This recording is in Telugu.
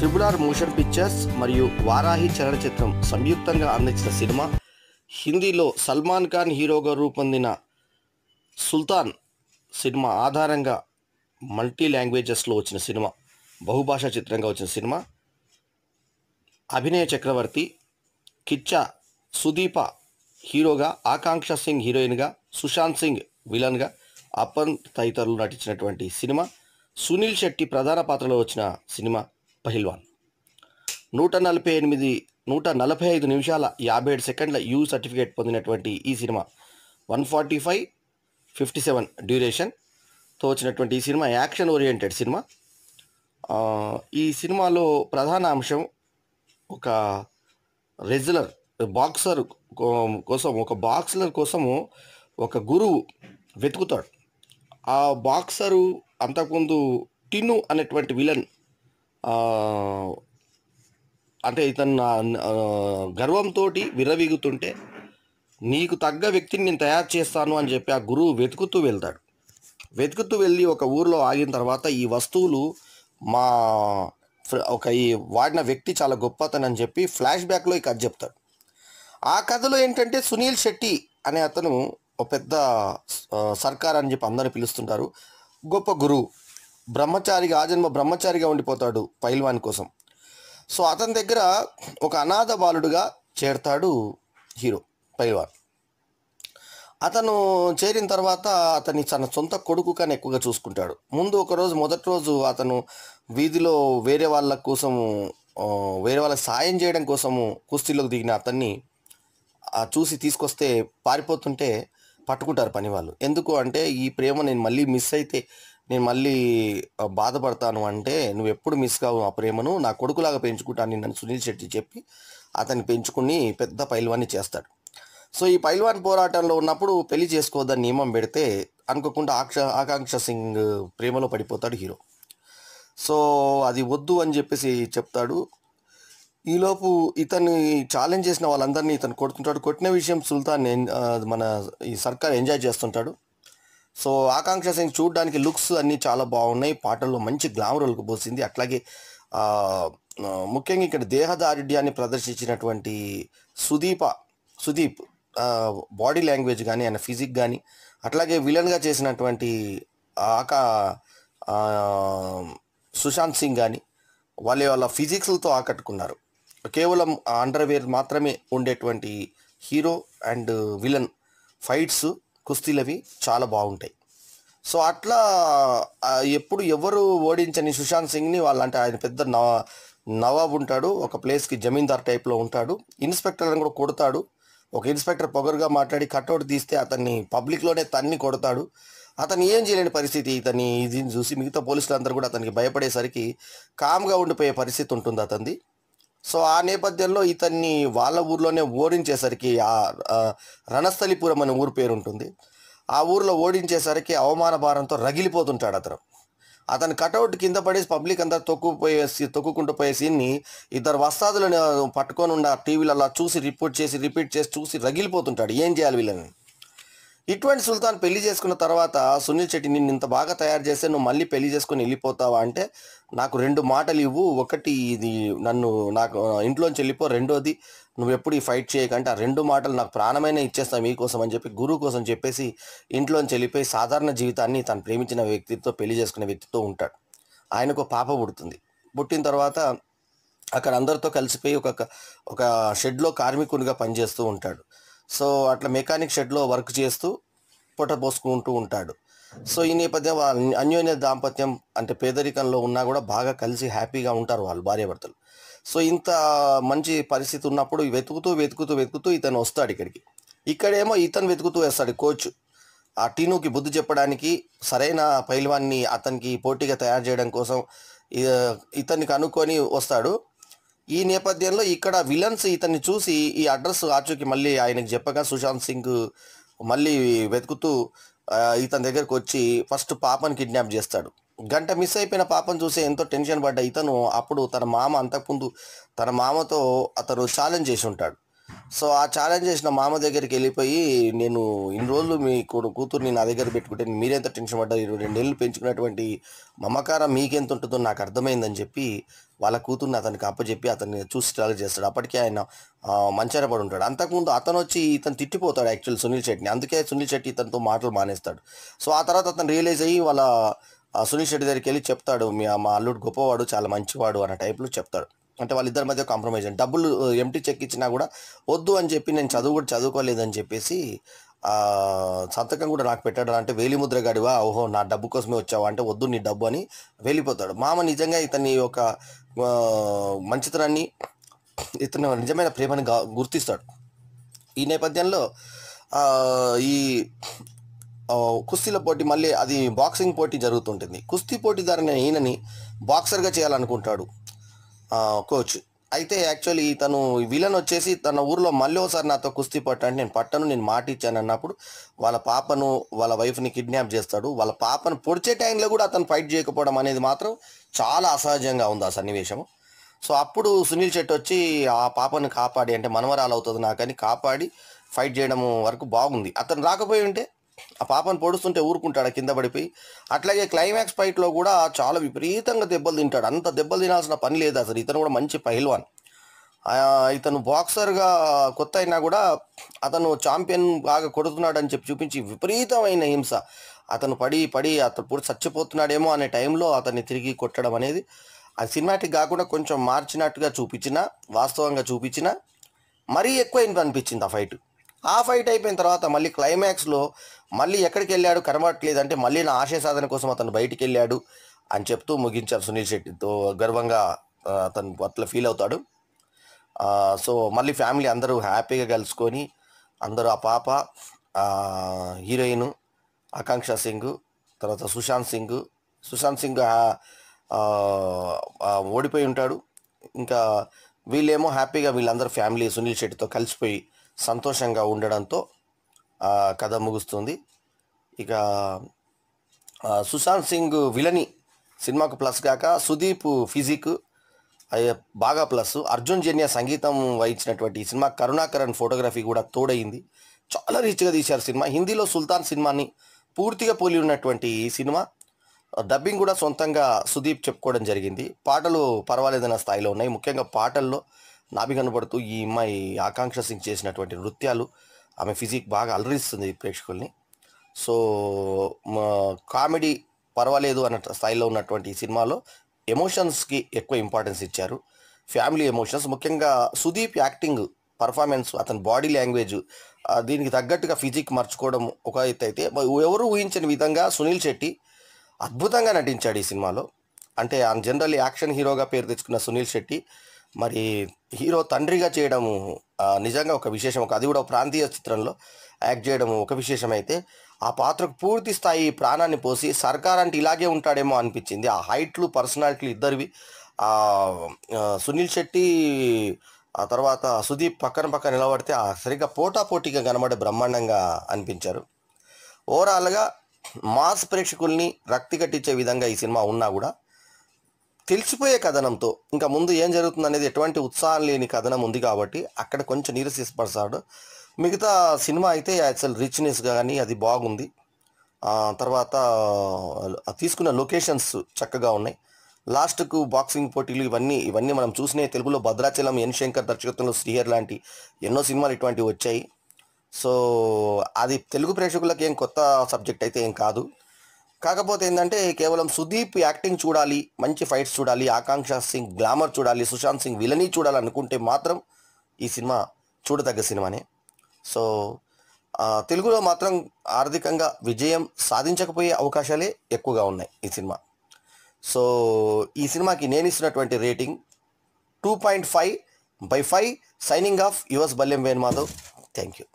త్రిబుల్ ఆర్ మోషన్ పిక్చర్స్ మరియు వారాహి చలనచిత్రం సంయుక్తంగా అందించిన సినిమా హిందీలో సల్మాన్ ఖాన్ హీరోగా రూపొందిన సుల్తాన్ సినిమా ఆధారంగా మల్టీ లాంగ్వేజెస్లో వచ్చిన సినిమా బహుభాషా చిత్రంగా వచ్చిన సినిమా అభినయ చక్రవర్తి కిచ్చా సుదీప హీరోగా ఆకాంక్ష సింగ్ హీరోయిన్గా సుశాంత్ సింగ్ విలన్గా అప్పన్ తదితరులు నటించినటువంటి సినిమా సునీల్ శెట్టి ప్రధాన పాత్రలో వచ్చిన సినిమా పహిల్వాన్ నూట నలభై ఎనిమిది నూట నలభై ఐదు నిమిషాల యాభై ఏడు సెకండ్ల యూ సర్టిఫికేట్ పొందినటువంటి ఈ cinema one forty five fifty seven డ్యూరేషన్తో వచ్చినటువంటి ఈ సినిమా యాక్షన్ ఓరియంటెడ్ సినిమా ఆ, ఈ సినిమాలో ప్రధాన అంశం ఒక రెజ్లర్ బాక్సర్ కో- కోసం ఒక బాక్సర్ కోసము ఒక గురువు వెతుకుతాడు ఆ బాక్సరు అంతకుముందు టిను అనేటువంటి విలన్ ఆ, అంటే ఇతను నా- ఆ, గర్వంతో విర్రవీగుతుంటే నీకు తగ్గ వ్యక్తిని నేను తయారు చేస్తాను అని చెప్పి ఆ గురువు వెతుకుతూ వెళ్తాడు వెతుకుతూ వెళ్ళి ఒక ఊరిలో ఆగిన తర్వాత ఈ వస్తువులు మా ఫ్ర- ఒక ఈ వాడిన వ్యక్తి చాలా గొప్పతనని చెప్పి ఫ్లాష్ బ్యాక్లో ఈ కథ చెప్తాడు ఆ కథలో ఏంటంటే సునీల్ శెట్టి అనే అతను ఒక పెద్ద ఆ, సర్కార్ అని చెప్పి అందరూ పిలుస్తుంటారు గొప్ప గురువు బ్రహ్మచారిగా ఆజన్మ బ్రహ్మచారిగా ఉండిపోతాడు పైల్వాన్ కోసం సో అతని దగ్గర ఒక అనాథ బాలుడుగా చేరతాడు హీరో పైల్వాన్ అతను చేరిన తర్వాత అతని తన సొంత కొడుకు కన్నా ఎక్కువగా చూసుకుంటాడు ముందు ఒక రోజు మొదటి రోజు అతను వీధిలో వేరే వాళ్ళ కోసము ఆ, వేరే వాళ్ళకి సాయం చేయడం కోసము కుస్తీలోకి దిగిన అతన్ని ఆ చూసి తీసుకొస్తే పారిపోతుంటే పట్టుకుంటారు పని వాళ్ళు ఎందుకు అంటే ఈ ప్రేమ నేను మళ్ళీ మిస్ అయితే నేను మళ్ళీ ఆ, బాధపడతాను అంటే నువ్వు ఎప్పుడు మిస్ కావు ఆ ప్రేమను నా కొడుకులాగా పెంచుకుంటాను నన్ను సునీల్ శెట్టి చెప్పి అతన్ని పెంచుకుని పెద్ద పైల్వాన్ని చేస్తాడు సో ఈ పైల్వాన్ పోరాటంలో ఉన్నప్పుడు పెళ్లి చేసుకోవద్దని నియమం పెడితే అనుకోకుండా ఆక్ష ఆకాంక్ష సింగ్ ప్రేమలో పడిపోతాడు హీరో సో అది వద్దు అని చెప్పేసి చెప్తాడు ఈలోపు ఇతన్ని ఛాలెంజ్ చేసిన వాళ్ళందరినీ ఇతను కొడుతుంటాడు కొట్టిన విషయం సుల్తాన్ ఎన్- ఆ, మన ఈ సర్కార్ ఎంజాయ్ చేస్తుంటాడు సో ఆకాంక్ష సింగ్ చూడడానికి లుక్స్ అన్నీ చాలా బాగున్నాయి పాటల్లో మంచి గ్లామర్ పోసింది అట్లాగే ఆ, ఆ, ముఖ్యంగా ఇక్కడ దేహదారుఢ్యాన్ని ప్రదర్శించినటువంటి సుదీప సుదీప్ బాడీ లాంగ్వేజ్ కానీ ఆయన ఫిజిక్ కానీ అట్లాగే విలన్గా చేసినటువంటి ఆకా ఆ, సుశాంత్ సింగ్ కానీ వాళ్ళ వాళ్ళ ఫిజిక్స్లతో ఆకట్టుకున్నారు కేవలం అండర్వేర్ మాత్రమే ఉండేటువంటి హీరో అండ్ విలన్ ఫైట్స్ కుస్తీలవి చాలా బాగుంటాయి సో అట్లా ఆ, ఎప్పుడు ఎవరు ఓడించని సుశాంత్ సింగ్ని వాళ్ళంటే ఆయన పెద్ద నవ నవాబ్ ఉంటాడు ఒక ప్లేస్కి జమీందార్ టైప్లో ఉంటాడు ఇన్స్పెక్టర్ని కూడా కొడతాడు ఒక ఇన్స్పెక్టర్ పొగరుగా మాట్లాడి కట్అవుట్ తీస్తే అతన్ని పబ్లిక్లోనే తన్ని కొడతాడు అతను ఏం చేయలేని పరిస్థితి ఇతని ఇది చూసి మిగతా పోలీసులు అందరూ కూడా అతనికి భయపడేసరికి కామ్గా ఉండిపోయే పరిస్థితి ఉంటుంది అతనిది సో ఆ నేపథ్యంలో ఇతన్ని వాళ్ళ ఊర్లోనే ఓడించేసరికి ఆ ఆ రణస్థలిపురం అనే ఊరు పేరు ఉంటుంది ఆ ఊర్లో ఓడించేసరికి అవమాన భారంతో రగిలిపోతుంటాడు అతను అతని కటౌట్ కింద పడేసి పబ్లిక్ అంతా తొక్కుపోయే సీ- తొక్కుకుంటూ పోయే సీన్ని ఇద్దరు వస్తాదులను పట్టుకొని ఉన్న టీవీలలో చూసి రిపోర్ట్ చేసి రిపీట్ చేసి చూసి రగిలిపోతుంటాడు ఏం చేయాలి వీళ్ళని ఇటువంటి సుల్తాన్ పెళ్లి చేసుకున్న తర్వాత సునీల్ శెట్టి నిన్ను ఇంత బాగా తయారు చేస్తే నువ్వు మళ్ళీ పెళ్లి చేసుకుని వెళ్ళిపోతావా అంటే నాకు రెండు మాటలు ఇవ్వు ఒకటి ఇది నన్ను నాకు ఇంట్లోంచి వెళ్ళిపో రెండోది నువ్వు ఎప్పుడు ఈ ఫైట్ చేయకంటే ఆ రెండు మాటలు నాకు ప్రాణమైన ఇచ్చేస్తాను మీకోసం అని చెప్పి గురువు కోసం చెప్పేసి ఇంట్లోంచి వెళ్ళిపోయి సాధారణ జీవితాన్ని తను ప్రేమించిన వ్యక్తితో పెళ్లి చేసుకునే వ్యక్తితో ఉంటాడు ఆయనకు పాప పుడుతుంది పుట్టిన తర్వాత అక్కడ అందరితో కలిసిపోయి ఒక ఒక షెడ్లో కార్మికునిగా పనిచేస్తూ ఉంటాడు సో అట్లా మెకానిక్ షెడ్లో వర్క్ చేస్తూ పొట్ట పోసుకుంటూ ఉంటాడు సో ఈ నేపథ్యం వాళ్ళ అన్యోన్య దాంపత్యం అంటే పేదరికంలో ఉన్నా కూడా బాగా కలిసి హ్యాపీగా ఉంటారు వాళ్ళు భార్యాభర్తలు సో ఇంత మంచి పరిస్థితి ఉన్నప్పుడు వెతుకుతూ వెతుకుతూ వెతుకుతూ ఇతను వస్తాడు ఇక్కడికి ఇక్కడేమో ఇతను వెతుకుతూ వేస్తాడు కోచ్ ఆ టీనుకి బుద్ధి చెప్పడానికి సరైన పైల్వాన్ని అతనికి పోటీగా తయారు చేయడం కోసం ఇ- ఇతన్ని కనుక్కొని వస్తాడు ఈ నేపథ్యంలో ఇక్కడ విలన్స్ ఇతన్ని చూసి ఈ అడ్రస్ ఆచూకి మళ్ళీ ఆయనకి చెప్పగా సుశాంత్ సింగ్ మళ్ళీ వెతుకుతూ ఆ, ఇతని దగ్గరకు వచ్చి ఫస్ట్ పాపని కిడ్నాప్ చేస్తాడు గంట మిస్ అయిపోయిన పాపను చూసి ఎంతో టెన్షన్ పడ్డ ఇతను అప్పుడు తన మామ అంతకుముందు తన మామతో అతను ఛాలెంజ్ చేసి ఉంటాడు సో ఆ ఛాలెంజ్ చేసిన మామ దగ్గరికి వెళ్ళిపోయి నేను ఇన్ని రోజులు మీ కొడు కూతుర్ని నా దగ్గర పెట్టుకుంటే మీరెంత టెన్షన్ పడ్డారు ఇరవై రెండేళ్ళు పెంచుకున్నటువంటి మమకారం మీకెంత ఉంటుందో నాకు అర్థమైందని చెప్పి వాళ్ళ కూతుర్ని అతనికి అప్పచెప్పి అతన్ని చూసి ట్రావెల్ చేస్తాడు అప్పటికే ఆయన ఆ, మంచాన పడి ఉంటాడు అంతకుముందు అతను వచ్చి ఇతను తిట్టిపోతాడు యాక్చువల్ సునీల్ శెట్టిని అందుకే సునీల్ శెట్టి ఇతనితో మాటలు మానేస్తాడు సో ఆ తర్వాత అతను రియలైజ్ అయ్యి వాళ్ళ ఆ, సునీల్ శెట్టి దగ్గరికి వెళ్ళి చెప్తాడు మీ మా అల్లుడు గొప్పవాడు చాలా మంచివాడు అన్న టైప్లో చెప్తాడు అంటే వాళ్ళిద్దరి మధ్య కాంప్రమైజ్ అండి డబ్బులు ఎంటీ చెక్ ఇచ్చినా కూడా వద్దు అని చెప్పి నేను చదువు కూడా చదువుకోలేదని చెప్పేసి ఆ, సంతకం కూడా నాకు పెట్టాడు అంటే వేలిముద్ర గడివా ఓహో నా డబ్బు కోసమే వచ్చావా అంటే వద్దు నీ డబ్బు అని వెళ్ళిపోతాడు మామ నిజంగా ఇతని యొక్క ఆ, మంచితనాన్ని ఇతను నిజమైన ప్రేమని గా- గుర్తిస్తాడు ఈ నేపథ్యంలో ఆ, ఈ ఆ, కుస్తీల పోటీ మళ్ళీ అది బాక్సింగ్ పోటీ జరుగుతుంటుంది కుస్తీ పోటీదారుని ఈయనని బాక్సర్గా చేయాలనుకుంటాడు ఆ, కోచ్ అయితే యాక్చువల్లీ తను విలన్ వచ్చేసి తన ఊర్లో మళ్ళీ ఒకసారి నాతో కుస్తీ పట్టు అంటే నేను పట్టను నేను మాట ఇచ్చాను అన్నప్పుడు వాళ్ళ పాపను వాళ్ళ వైఫ్ని కిడ్నాప్ చేస్తాడు వాళ్ళ పాపను పొడిచే టైంలో కూడా అతను ఫైట్ చేయకపోవడం అనేది మాత్రం చాలా అసహజంగా ఉంది ఆ సన్నివేశం సో అప్పుడు సునీల్ శెట్టి వచ్చి ఆ పాపను కాపాడి అంటే మనవరాలు అవుతుంది నాకని కాపాడి ఫైట్ చేయడం వరకు బాగుంది అతను రాకపోయి ఉంటే ఆ పాపను పొడుస్తుంటే ఊరుకుంటాడు కింద పడిపోయి అట్లాగే క్లైమాక్స్ ఫైట్లో కూడా చాలా విపరీతంగా దెబ్బలు తింటాడు అంత దెబ్బలు తినాల్సిన పని లేదు అసలు ఇతను కూడా మంచి పహిల్వాన్ ఆ, ఇతను బాక్సర్గా కొత్త అయినా కూడా అతను ఛాంపియన్ బాగా కొడుతున్నాడు అని చెప్పి చూపించి విపరీతమైన హింస అతను పడి పడి అతను పూర్తి చచ్చిపోతున్నాడేమో అనే టైంలో అతన్ని తిరిగి కొట్టడం అనేది ఆ సినిమాటిక్ కాకుండా కొంచెం మార్చినట్టుగా చూపించిన వాస్తవంగా చూపించిన మరీ ఎక్కువ అనిపించింది ఆ ఫైట్ ఆ ఫైట్ అయిపోయిన తర్వాత మళ్ళీ క్లైమాక్స్లో మళ్ళీ ఎక్కడికి వెళ్ళాడు కనబడట్లేదు అంటే మళ్ళీ నా ఆశయ సాధన కోసం అతను బయటికి వెళ్ళాడు అని చెప్తూ ముగించారు సునీల్ శెట్టితో గర్వంగా ఆ, అతను అట్లా ఫీల్ అవుతాడు ఆ, సో మళ్ళీ ఫ్యామిలీ అందరూ హ్యాపీగా కలుసుకొని అందరూ ఆ పాప ఆ, హీరోయిన్ ఆకాంక్ష సింగ్ తర్వాత సుశాంత్ సింగ్ సుశాంత్ సింగ్ ఆ, ఆ, ఆ, ఓడిపోయి ఉంటాడు ఇంకా వీళ్ళేమో హ్యాపీగా వీళ్ళందరూ ఫ్యామిలీ సునీల్ శెట్టితో కలిసిపోయి సంతోషంగా ఉండడంతో ఆ, కథ ముగుస్తుంది ఇక ఆ, సుశాంత్ సింగ్ విలని సినిమాకు ప్లస్ కాక సుదీప్ ఫిజిక్ అయ్యే బాగా ప్లస్ అర్జున్ జన్య సంగీతం వహించినటువంటి ఈ సినిమా కరుణాకరన్ ఫోటోగ్రఫీ కూడా తోడైంది చాలా రీచ్గా తీశారు సినిమా హిందీలో సుల్తాన్ సినిమాని పూర్తిగా పోలి ఉన్నటువంటి ఈ సినిమా డబ్బింగ్ కూడా సొంతంగా సుదీప్ చెప్పుకోవడం జరిగింది పాటలు పర్వాలేదన్న స్థాయిలో ఉన్నాయి ముఖ్యంగా పాటల్లో నాభి కనబడుతూ ఈ అమ్మాయి ఆకాంక్ష సింగ్ చేసినటువంటి నృత్యాలు ఆమె ఫిజిక్ బాగా అలరిస్తుంది ప్రేక్షకుల్ని సో మ- కామెడీ పర్వాలేదు అన్న స్థాయిలో ఉన్నటువంటి ఈ సినిమాలో ఎమోషన్స్కి ఎక్కువ ఇంపార్టెన్స్ ఇచ్చారు ఫ్యామిలీ ఎమోషన్స్ ముఖ్యంగా సుదీప్ యాక్టింగ్ పర్ఫార్మెన్స్ అతని బాడీ లాంగ్వేజ్ ఆ, దీనికి తగ్గట్టుగా ఫిజిక్ మర్చుకోవడం ఒక ఎత్తు అయితే మ- ఎవరు ఊహించని విధంగా సునీల్ శెట్టి అద్భుతంగా నటించాడు ఈ సినిమాలో అంటే జనరల్ యాక్షన్ హీరోగా పేరు తెచ్చుకున్న సునీల్ శెట్టి మరి హీరో తండ్రిగా చేయడం ఆ, నిజంగా ఒక విశేషం ఒక అది కూడా ఒక ప్రాంతీయ చిత్రంలో యాక్ట్ చేయడం ఒక విశేషం అయితే ఆ పాత్రకు పూర్తి స్థాయి ప్రాణాన్ని పోసి సర్కార్ అంటే ఇలాగే ఉంటాడేమో అనిపించింది ఆ హైట్లు పర్సనాలిటీలు ఇద్దరివి ఆ, ఆ, సునీల్ శెట్టి ఆ తర్వాత సుదీప్ పక్కన పక్కన నిలబడితే ఆ సరిగ్గా పోటా పోటీగా కనబడే బ్రహ్మాండంగా అనిపించారు ఓవరాల్గా మాస్ ప్రేక్షకుల్ని రక్తి కట్టించే విధంగా ఈ సినిమా ఉన్నా కూడా తెలిసిపోయే కథనంతో ఇంకా ముందు ఏం జరుగుతుంది అనేది ఎటువంటి ఉత్సాహం లేని కథనం ఉంది కాబట్టి అక్కడ కొంచెం నీరసిపడతాడు మిగతా సినిమా అయితే అసలు రిచ్నెస్ కానీ అది బాగుంది ఆ తర్వాత ఆ తీసుకున్న లొకేషన్స్ చక్కగా ఉన్నాయి లాస్ట్కు బాక్సింగ్ పోటీలు ఇవన్నీ ఇవన్నీ మనం చూసినాయి తెలుగులో భద్రాచలం ఎన్ శంకర్ దర్శకత్వంలో శ్రీహర్ లాంటి ఎన్నో సినిమాలు ఇటువంటివి వచ్చాయి సో అది తెలుగు ప్రేక్షకులకు ఏం కొత్త సబ్జెక్ట్ అయితే ఏం కాదు కాకపోతే ఏంటంటే కేవలం సుదీప్ యాక్టింగ్ చూడాలి మంచి ఫైట్స్ చూడాలి ఆకాంక్ష సింగ్ గ్లామర్ చూడాలి సుశాంత్ సింగ్ విలనీ చూడాలి అనుకుంటే మాత్రం ఈ సినిమా చూడదగ్గ సినిమానే సో ఆ, తెలుగులో మాత్రం ఆర్థికంగా విజయం సాధించకపోయే అవకాశాలే ఎక్కువగా ఉన్నాయి ఈ సినిమా సో ఈ సినిమాకి నేను ఇస్తున్నటువంటి rating two point five by five signing off yours Balyam Venumadhav thank you